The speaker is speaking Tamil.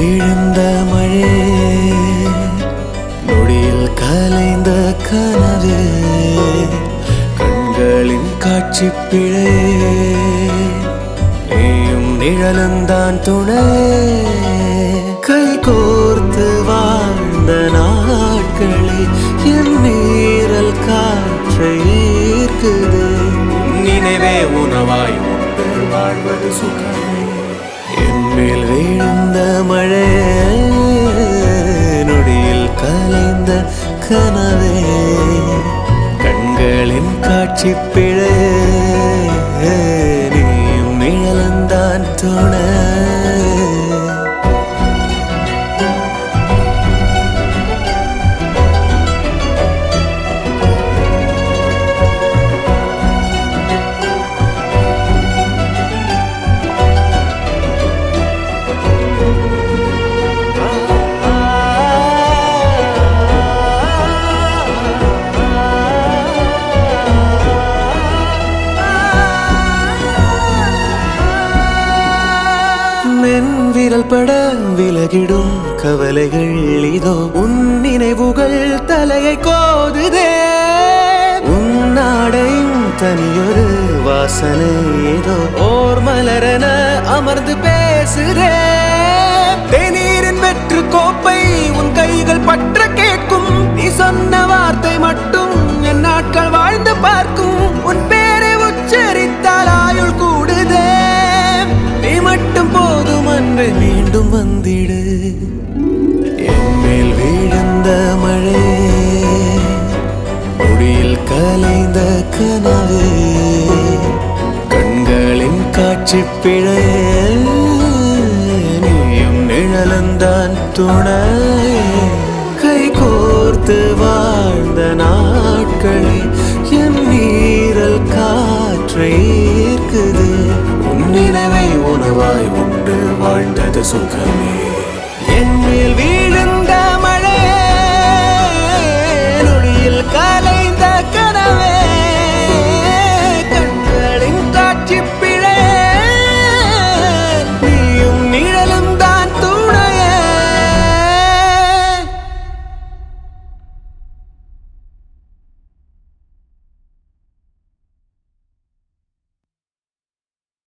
விழுந்த மழை நொடியில் கலைந்த கனவு கண்களின் காட்சி பிழை நீயும் நிழலந்தான் துணை கை கோர்த்து வாழ்ந்த நாட்களே என் நீரல் காற்றை ஈர்க்குது நினைவே உணவாய் உண்டு வாழ்வது சுகமே என் மேல் விழுந்த மழை நொடியில் கலைந்த கனவே கண்களின் காட்சி பிழை நீயும் நிழலந்தான் துணை மென் விரல் பட விலகிடும் கவலைகள் இதோ உன் நினைவுகள் தலையை கோதுதே உன்னாடையும் தனியொரு வாசனை ஏதோ ஓர் மலரென அமர்ந்து பேசுதே தேநீரின் வெற்று கோப்பை உன் கைகள் பற்ற கேட்கும் நீ சொன்ன வார்த்தை மட்டும் என் நாட்கள் வாழ்ந்து பார்க்கும் உன் பேரை உச்சரித்தால் ஆயுள் கூடுதே நீ மட்டும் போதும் அன்று மீண்டும் வந்திடு என் மேல் விழுந்த மழை முடியில் கலைந்த கனவு கண்களின் காட்சி பிழை நீயும் நிழலந்தான் துணை கை கோர்த்து வாழ்ந்த நாட்களே என் நீரல் காற்றை ஈர்க்குது உன் நினைவை உணவாய் உண்டு வாழ்ந்தது சுகமே